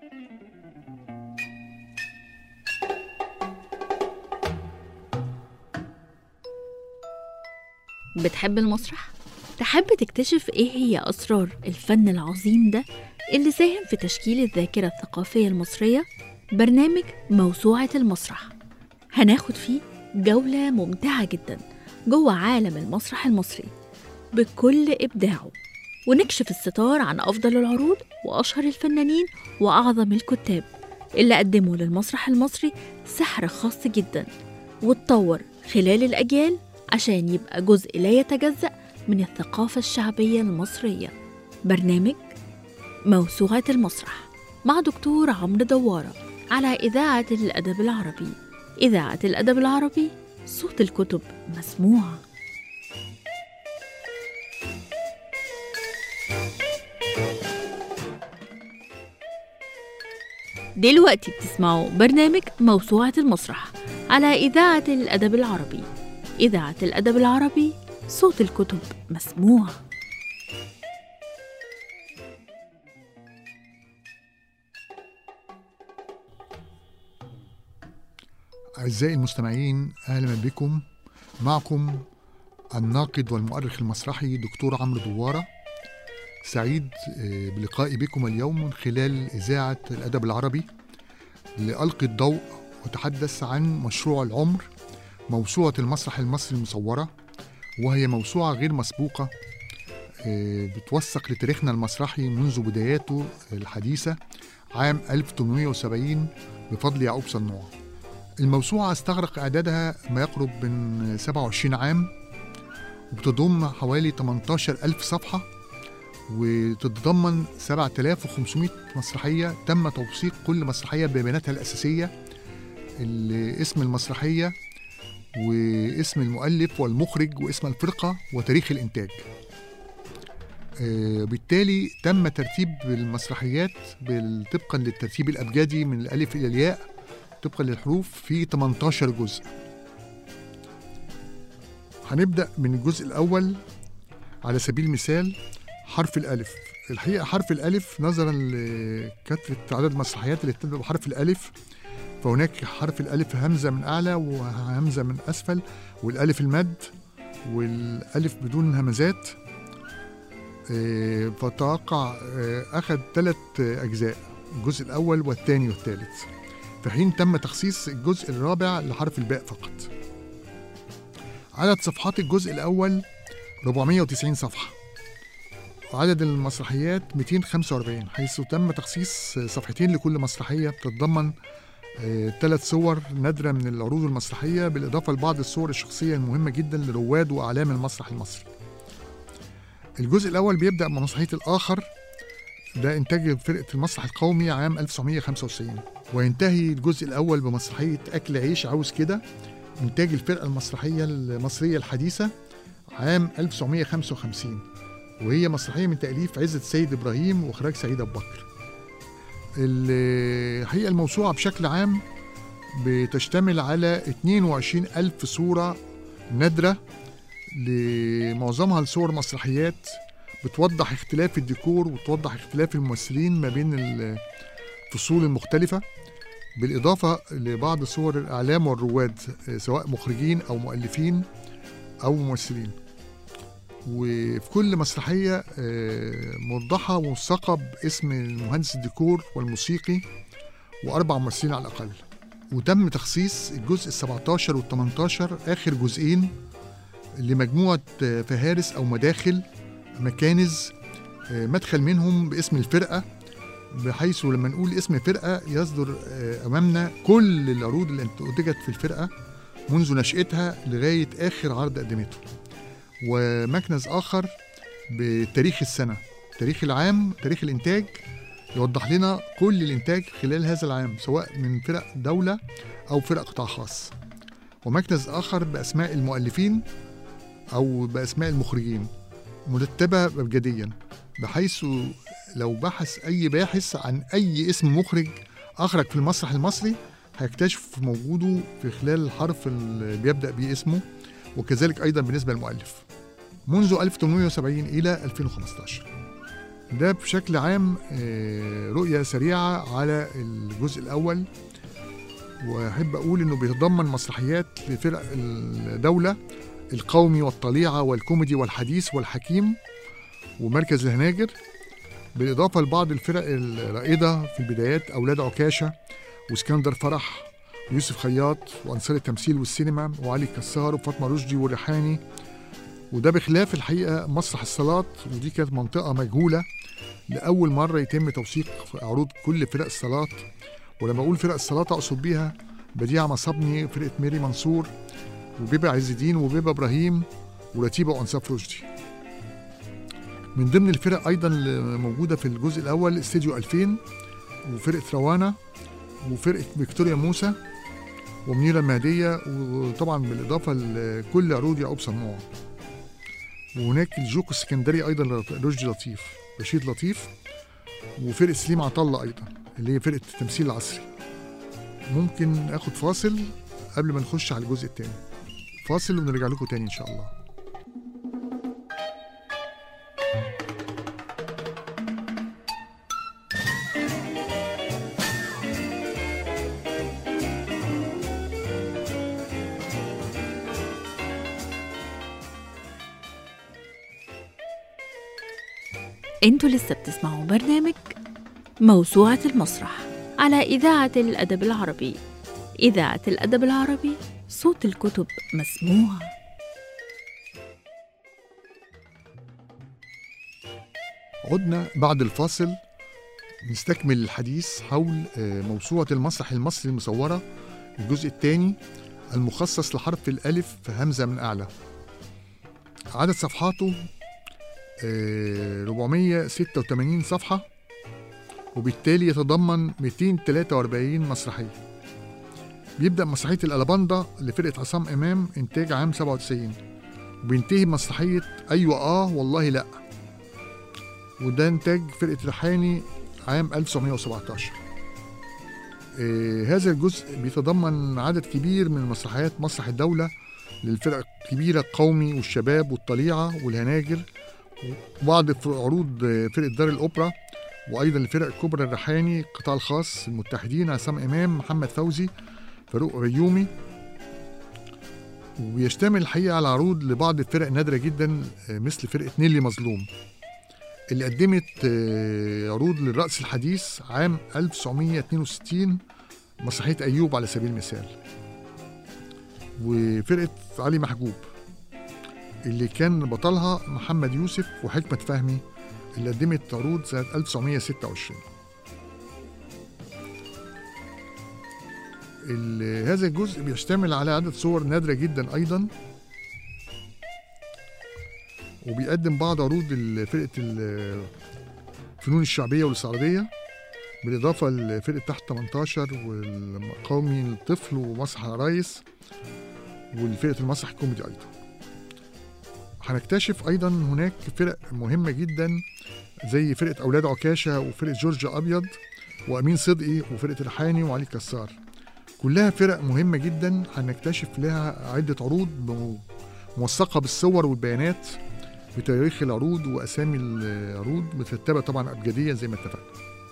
بتحب المسرح؟ تحب تكتشف إيه هي أسرار الفن العظيم ده اللي ساهم في تشكيل الذاكرة الثقافية المصرية؟ برنامج موسوعة المسرح هناخد فيه جولة ممتعة جدا جوه عالم المسرح المصري بكل إبداعه ونكشف الستار عن أفضل العروض وأشهر الفنانين وأعظم الكتاب اللي قدموا للمسرح المصري سحر خاص جدا واتطور خلال الأجيال عشان يبقى جزء لا يتجزأ من الثقافة الشعبية المصرية برنامج موسوعة المسرح مع دكتور عمرو دوارة على إذاعة الأدب العربي إذاعة الأدب العربي صوت الكتب مسموع دلوقتي بتسمعوا برنامج موسوعة المسرح على إذاعة الأدب العربي إذاعة الأدب العربي صوت الكتب مسموع أعزائي المستمعين أهلا بكم معكم الناقد والمؤرخ المسرحي دكتور عمرو دوارة سعيد آه، بلقائي بكم اليوم من خلال إذاعة الأدب العربي لألقي الضوء وتحدث عن مشروع العمر موسوعة المسرح المصري المصورة وهي موسوعة غير مسبوقة آه، بتوثق لتاريخنا المسرحي منذ بداياته الحديثة عام 1870 بفضل يعقوب صنوع الموسوعة استغرق إعدادها ما يقرب من 27 عام وبتضم حوالي 18 ألف صفحة وتتضمن 7500 مسرحية تم توثيق كل مسرحية ببياناتها الأساسية ال- اسم المسرحية واسم المؤلف والمخرج واسم الفرقة وتاريخ الإنتاج آه، بالتالي تم ترتيب المسرحيات بال- طبقا للترتيب الأبجدي من الألف إلى الياء طبقا للحروف في 18 جزء هنبدأ من الجزء الأول على سبيل المثال حرف الألف الحقيقة حرف الألف نظرا لكثرة عدد المسرحيات اللي بتبدأ بحرف الألف فهناك حرف الألف همزة من أعلى وهمزة من أسفل والألف المد والألف بدون همزات آه، فتوقع آه، أخذ ثلاث أجزاء الجزء الأول والثاني والثالث في حين تم تخصيص الجزء الرابع لحرف الباء فقط عدد صفحات الجزء الأول 490 صفحة وعدد المسرحيات 245 حيث تم تخصيص صفحتين لكل مسرحية بتتضمن ثلاث صور نادرة من العروض المسرحية بالإضافة لبعض الصور الشخصية المهمة جدا لرواد وأعلام المسرح المصري الجزء الأول بيبدأ بمسرحية الآخر ده إنتاج فرقة المسرح القومي عام 1995 وينتهي الجزء الأول بمسرحية أكل عيش عاوز كده إنتاج الفرقة المسرحية المصرية الحديثة عام 1955 وهي مسرحية من تأليف عزت سيد إبراهيم وإخراج سعيد أبو بكر الحقيقة الموسوعة بشكل عام بتشتمل على 22 ألف صورة نادرة لمعظمها لصور مسرحيات بتوضح اختلاف الديكور وتوضح اختلاف الممثلين ما بين الفصول المختلفة بالإضافة لبعض صور الإعلام والرواد سواء مخرجين أو مؤلفين أو ممثلين وفي كل مسرحية آه، موضحة وموثقة باسم المهندس الديكور والموسيقي وأربع ممثلين على الأقل وتم تخصيص الجزء ال 17 وال 18 آخر جزئين لمجموعة آه، فهارس أو مداخل مكانز آه، مدخل منهم باسم الفرقة بحيث لما نقول اسم فرقة يصدر آه، أمامنا كل العروض اللي أنتجت في الفرقة منذ نشأتها لغاية آخر عرض قدمته ومكنز آخر بتاريخ السنة تاريخ العام تاريخ الإنتاج يوضح لنا كل الإنتاج خلال هذا العام سواء من فرق دولة أو فرق قطاع خاص ومكنز آخر بأسماء المؤلفين أو بأسماء المخرجين مرتبة أبجديا بحيث لو بحث أي باحث عن أي اسم مخرج أخرج في المسرح المصري هيكتشف وجوده في خلال الحرف اللي بيبدأ بيه اسمه وكذلك أيضا بالنسبة للمؤلف منذ 1870 إلى 2015 ده بشكل عام آه، رؤية سريعة على الجزء الأول وأحب أقول إنه بيتضمن مسرحيات لفرق الدولة القومي والطليعة والكوميدي والحديث والحكيم ومركز الهناجر بالإضافة لبعض الفرق الرائدة في البدايات أولاد عكاشة واسكندر فرح ويوسف خياط وأنصار التمثيل والسينما وعلي كسار وفاطمة رشدي والريحاني وده بخلاف الحقيقة مسرح الصلاة ودي كانت منطقة مجهولة لأول مرة يتم توثيق عروض كل فرق الصلاة ولما أقول فرق الصلاة أقصد بيها بديع مصبني فرقة ميري منصور وبيبة عز الدين وبيبة إبراهيم ورتيبة وأنصاف رشدي من ضمن الفرق أيضا اللي موجودة في الجزء الأول استديو 2000 وفرقة روانا وفرقة فيكتوريا موسى ومنيرة المهدية وطبعا بالإضافة لكل عروض يعقوب صنوع وهناك الجوك السكندري أيضا لرشدي لطيف رشيد لطيف وفرقة سليم عطلة أيضا اللي هي فرقة التمثيل العصري ممكن آخد فاصل قبل ما نخش على الجزء التاني فاصل ونرجع لكم تاني إن شاء الله انتوا لسه بتسمعوا برنامج موسوعة المسرح على إذاعة الأدب العربي إذاعة الأدب العربي صوت الكتب مسموع عدنا بعد الفاصل نستكمل الحديث حول آه، موسوعة المسرح المصري المصورة الجزء الثاني المخصص لحرف الألف في همزة من أعلى عدد صفحاته آه، 486 صفحة وبالتالي يتضمن 243 مسرحية بيبدأ مسرحية الألباندا لفرقة عصام إمام إنتاج عام 97 وبينتهي بمسرحية أيوة آه والله لأ وده إنتاج فرقة ريحاني عام 1917 آه، هذا الجزء بيتضمن عدد كبير من مسرحيات مسرح الدولة للفرق الكبيرة القومي والشباب والطليعة والهناجر وبعض ف- عروض آه، فرقة دار الأوبرا وأيضا الفرق الكبرى الريحاني القطاع الخاص المتحدين عصام إمام محمد فوزي فاروق بيومي ويشتمل الحقيقة على عروض لبعض الفرق النادرة جدا آه، مثل فرقة نيلي مظلوم اللي قدمت آه، عروض للرقص الحديث عام 1962 مسرحية أيوب على سبيل المثال وفرقة علي محجوب اللي كان بطلها محمد يوسف وحكمة فهمي اللي قدمت عروض سنة 1926 ال- هذا الجزء بيشتمل على عدد صور نادرة جدا أيضا وبيقدم بعض عروض ال- فرقة الفنون الشعبية والاستعراضية بالإضافة لفرقة تحت 18 والقومي الطفل ومسرح العرايس والفرقة المسرح الكوميدي أيضا هنكتشف أيضا هناك فرق مهمة جدا زي فرقة أولاد عكاشة وفرقة جورج أبيض وأمين صدقي وفرقة الريحاني وعلي كسار كلها فرق مهمة جدا هنكتشف لها عدة عروض م- موثقة بالصور والبيانات بتاريخ العروض وأسامي العروض مترتبة طبعا أبجديا زي ما اتفقنا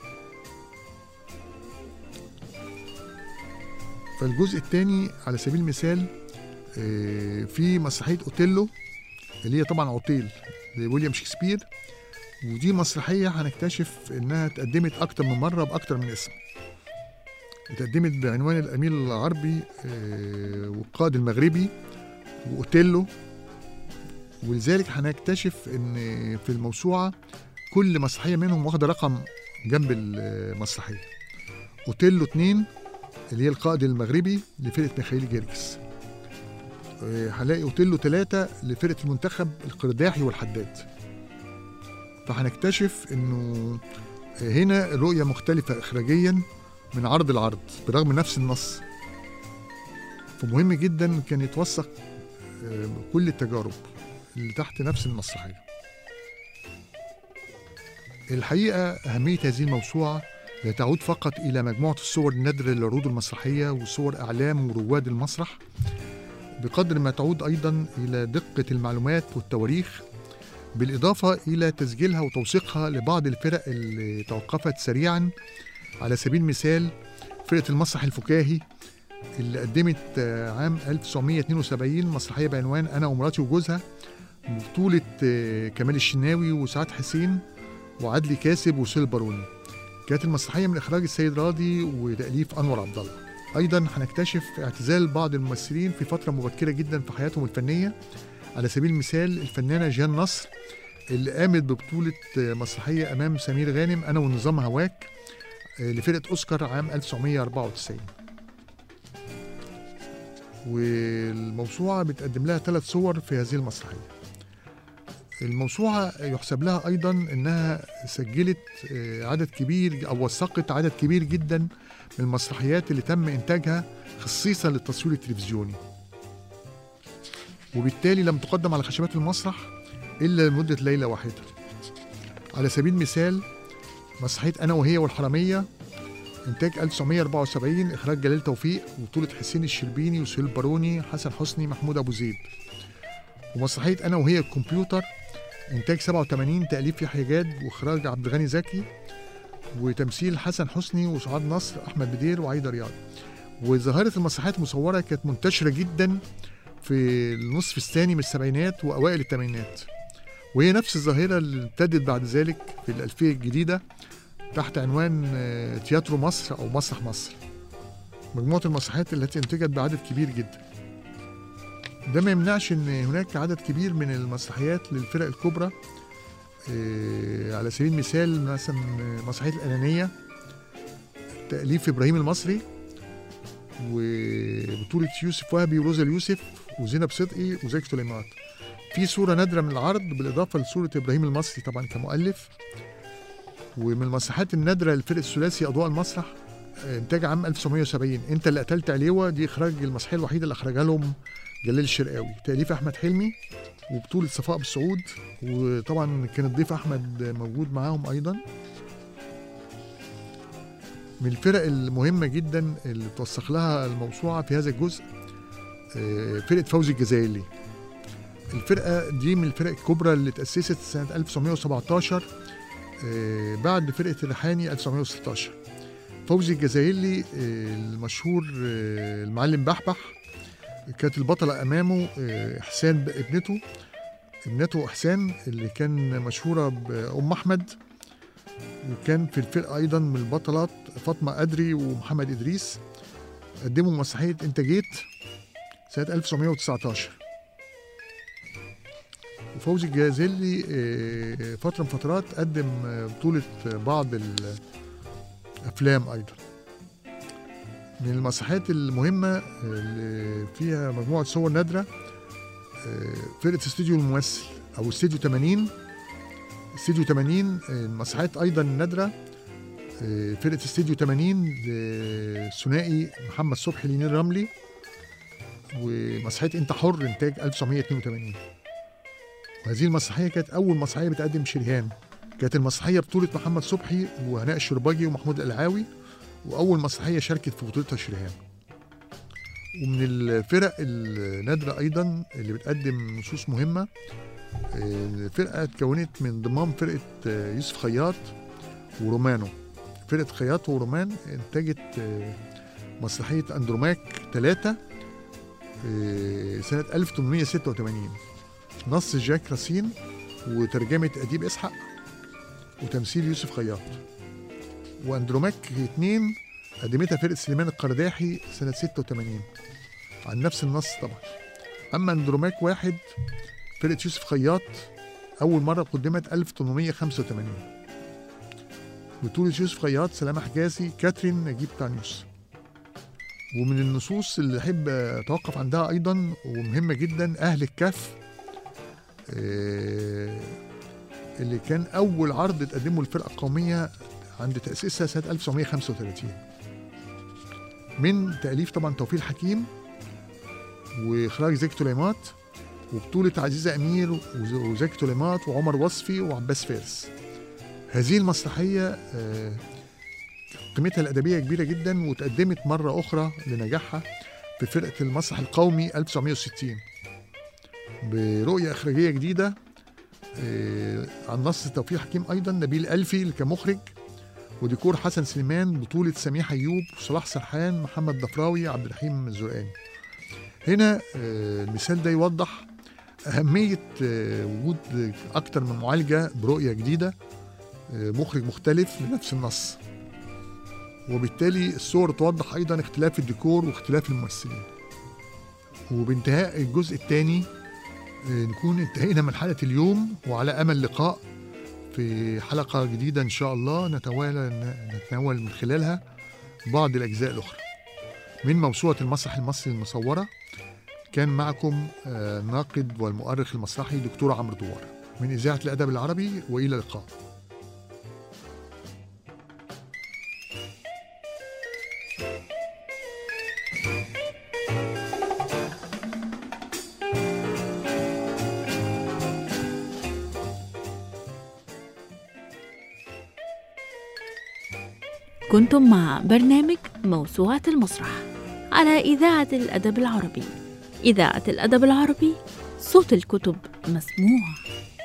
فالجزء الثاني على سبيل المثال آه، في مسرحية أوتيلو اللي هي طبعا عطيل لويليام شكسبير ودي مسرحية هنكتشف إنها اتقدمت أكتر من مرة بأكتر من اسم اتقدمت بعنوان الأمير العربي آه، والقائد المغربي وأوتيلو ولذلك هنكتشف إن في الموسوعة كل مسرحية منهم واخدة رقم جنب المسرحية أوتيلو 2 اللي هي القائد المغربي لفرقة ميخائيل جيرجس آه، هلاقي أوتيلو 3 لفرقة المنتخب القرداحي والحداد فهنكتشف انه هنا الرؤية مختلفة إخراجيا من عرض العرض برغم نفس النص فمهم جدا كان يتوثق آه، كل التجارب اللي تحت نفس المسرحية الحقيقة أهمية هذه الموسوعة لا تعود فقط إلى مجموعة الصور النادرة للعروض المسرحية وصور أعلام ورواد المسرح بقدر ما تعود أيضا إلى دقة المعلومات والتواريخ بالإضافة إلى تسجيلها وتوثيقها لبعض الفرق اللي توقفت سريعا على سبيل المثال فرقة المسرح الفكاهي اللي قدمت آه، عام 1972 مسرحية بعنوان أنا ومراتي وجوزها بطولة آه، كمال الشناوي وسعاد حسين وعدلي كاسب وسيل باروني كانت المسرحية من إخراج السيد راضي وتأليف أنور عبد الله أيضا هنكتشف اعتزال بعض الممثلين في فترة مبكرة جدا في حياتهم الفنية على سبيل المثال الفنانة جيان نصر اللي قامت ببطولة آه، مسرحية أمام سمير غانم أنا ونظام هواك آه، لفرقة أوسكار عام 1994 والموسوعة بتقدم لها ثلاث صور في هذه المسرحية الموسوعة يحسب لها أيضا أنها سجلت آه، عدد كبير أو وثقت عدد كبير جدا من المسرحيات اللي تم إنتاجها خصيصا للتصوير التلفزيوني وبالتالي لم تقدم على خشبات المسرح إلا لمدة ليلة واحدة على سبيل المثال مسرحية أنا وهي والحرامية إنتاج 1974 إخراج جلال توفيق وبطولة حسين الشربيني وسهيل باروني حسن حسني محمود أبو زيد ومسرحية أنا وهي الكمبيوتر إنتاج 87 تأليف يحيى جاد وإخراج عبد الغني زكي وتمثيل حسن حسني وسعاد نصر أحمد بدير وعايدة رياض وظاهرة المسرحيات المصورة كانت منتشرة جدا في النصف الثاني من السبعينات وأوائل الثمانينات وهي نفس الظاهرة اللي ابتدت بعد ذلك في الألفية الجديدة تحت عنوان آه، تياترو مصر أو مسرح مصر مجموعة المسرحيات التي انتجت بعدد كبير جدا ده ما يمنعش ان هناك عدد كبير من المسرحيات للفرق الكبرى آه، على سبيل المثال مثلا مسرحية الأنانية تأليف إبراهيم المصري وبطولة يوسف وهبي وروزا اليوسف وزينب صدقي وزكي سليمان في صورة نادرة من العرض بالإضافة لصورة إبراهيم المصري طبعا كمؤلف ومن المسرحيات النادرة للفرق الثلاثي أضواء المسرح آه، إنتاج عام 1970 أنت اللي قتلت عليوة دي إخراج المسرحية الوحيدة اللي أخرجها لهم جلال الشرقاوي تأليف أحمد حلمي وبطولة صفاء بالسعود وطبعا كان الضيف أحمد موجود معاهم أيضا من الفرق المهمة جدا اللي توثق لها الموسوعة في هذا الجزء آه، فرقة فوزي الجزائري الفرقة دي من الفرق الكبرى اللي تأسست سنة 1917 آه، بعد فرقة الريحاني 1916 فوزي الجزائري آه، المشهور آه، المعلم بحبح كانت البطلة أمامه آه، إحسان ب- ابنته ابنته إحسان اللي كان مشهورة بأم أحمد وكان في الفرقة أيضا من البطلات فاطمة أدري ومحمد إدريس قدموا مسرحية أنت جيت سنة 1919 وفوزي الجازلي آه، فترة من فترات قدم آه، بطولة بعض الأفلام أيضا من المسرحيات المهمة اللي فيها مجموعة صور نادرة آه، فرقة استوديو الممثل أو استوديو 80 استوديو 80 آه، المسرحيات أيضا نادرة آه، فرقة استوديو 80 للثنائي محمد صبحي لينير رملي ومسرحية أنت حر إنتاج 1982 وهذه المسرحية كانت أول مسرحية بتقدم شريهان كانت المسرحية بطولة محمد صبحي وهناء الشرباجي ومحمود القلعاوي وأول مسرحية شاركت في بطولتها شريهان ومن الفرق النادرة أيضا اللي بتقدم نصوص مهمة آه، الفرقة اتكونت من ضمن فرقة آه، يوسف خياط ورومانو فرقة خياط ورومان انتجت آه، مسرحية أندروماك ثلاثة سنة 1886 نص جاك راسين وترجمة أديب إسحاق وتمثيل يوسف خياط واندروماك اتنين قدمتها فرقة سليمان القرداحي سنة 86 عن نفس النص طبعا أما اندروماك واحد فرقة يوسف خياط أول مرة قدمت 1885 بطولة يوسف خياط سلامة حجازي كاترين نجيب تانيوس ومن النصوص اللي أحب أتوقف عندها أيضا ومهمة جدا أهل الكهف آه، اللي كان أول عرض تقدمه الفرقة القومية عند تأسيسها سنة 1935 من تأليف طبعا توفيق الحكيم وإخراج زكي تليمات وبطولة عزيزة أمير وز- وزكي تليمات وعمر وصفي وعباس فارس هذه المسرحية آه، قيمتها الأدبية كبيرة جدا وتقدمت مرة أخرى لنجاحها في فرقة المسرح القومي 1960 برؤية إخراجية جديدة آه، عن نص توفيق حكيم ايضا نبيل الفي اللي كان مخرج وديكور حسن سليمان بطولة سميح أيوب صلاح سرحان محمد ضفراوي عبد الرحيم الزرقاني هنا آه، المثال ده يوضح أهمية آه، وجود أكتر من معالجة برؤية جديدة آه، مخرج مختلف لنفس النص وبالتالي الصور توضح أيضا اختلاف الديكور واختلاف الممثلين وبانتهاء الجزء الثاني نكون انتهينا من حلقة اليوم وعلى أمل لقاء في حلقة جديدة إن شاء الله نتوالى نتناول من خلالها بعض الأجزاء الأخرى من موسوعة المسرح المصري المصورة كان معكم آه، الناقد والمؤرخ المسرحي دكتور عمرو دوار من إذاعة الأدب العربي وإلى اللقاء كنتم مع برنامج موسوعة المسرح على إذاعة الأدب العربي إذاعة الأدب العربي صوت الكتب مسموع